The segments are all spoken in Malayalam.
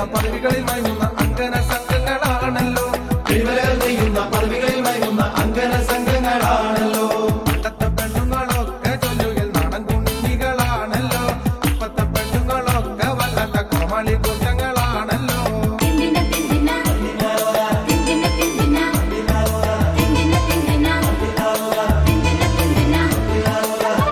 പദവികളിൽ മയങ്ങുന്ന അങ്കന സംഘങ്ങളാണല്ലോ തിരുവലകൾ നെയ്യുന്ന പദവികളിൽ മയങ്ങുന്ന അങ്കന സംഘങ്ങളാണല്ലോ പണ്ടത്തെ പെണ്ണുങ്ങളൊക്കെ ചൊല്ലുകിൽ നാടൻ കുഞ്ഞികളാണല്ലോ ഇപ്പത്തെ പെണ്ണുങ്ങളൊക്കെ വല്ലാത്ത കോമാളി കൂട്ടങ്ങളാണല്ലോ തിന്തിന തിന്തിന തിന്തിന തിന്തിന തിന്തിന തിന്തിന തിന്തിന തിന്തിന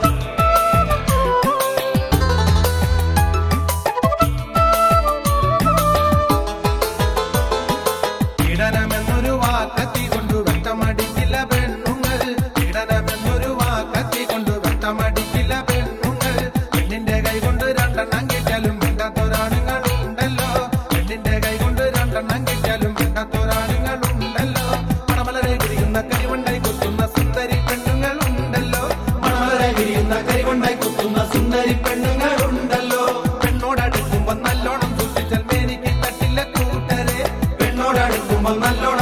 പീഡനമെന്നൊരു വാക്കത്തി കൊണ്ട് വെട്ടമടിക്കില്ല പെണ്ണുങ്ങൾ പീഡനമെന്നൊരു വാക്കത്തി കൊണ്ട് വെട്ടമടിക്കില്ല പെണ്ണുങ്ങൾ പെണ്ണിന്റെ കൈ കൊണ്ട് രണ്ടെണ്ണം കിട്ടിയാലും വേണ്ടാത്തൊരാണുങ്ങളുണ്ടല്ലോ പെണ്ണിന്റെ കൈ കൊണ്ട് രണ്ടെണ്ണം കിട്ടിയാലും വേണ്ടാത്തൊരാണുങ്ങളുണ്ടല്ലോ പണമലരെ വിരിയുന്ന കരിവണ്ടായി കുത്തുന്ന സുന്ദരി പെണ്ണുങ്ങളുണ്ടല്ലോ മണമലരെ വിരിയുന്ന കരികൊണ്ടായി കുത്തുന്ന സുന്ദരി പെണ്ണുങ്ങളുണ്ടല്ലോ പെണ്ണോടടുക്കുമ്പോ നല്ലോണം സൂക്ഷിച്ചാൽ മേനിക്ക് തട്ടില്ല കൂട്ടരെ പെണ്ണോടടുക്കുമ്പോൾ നല്ലോണം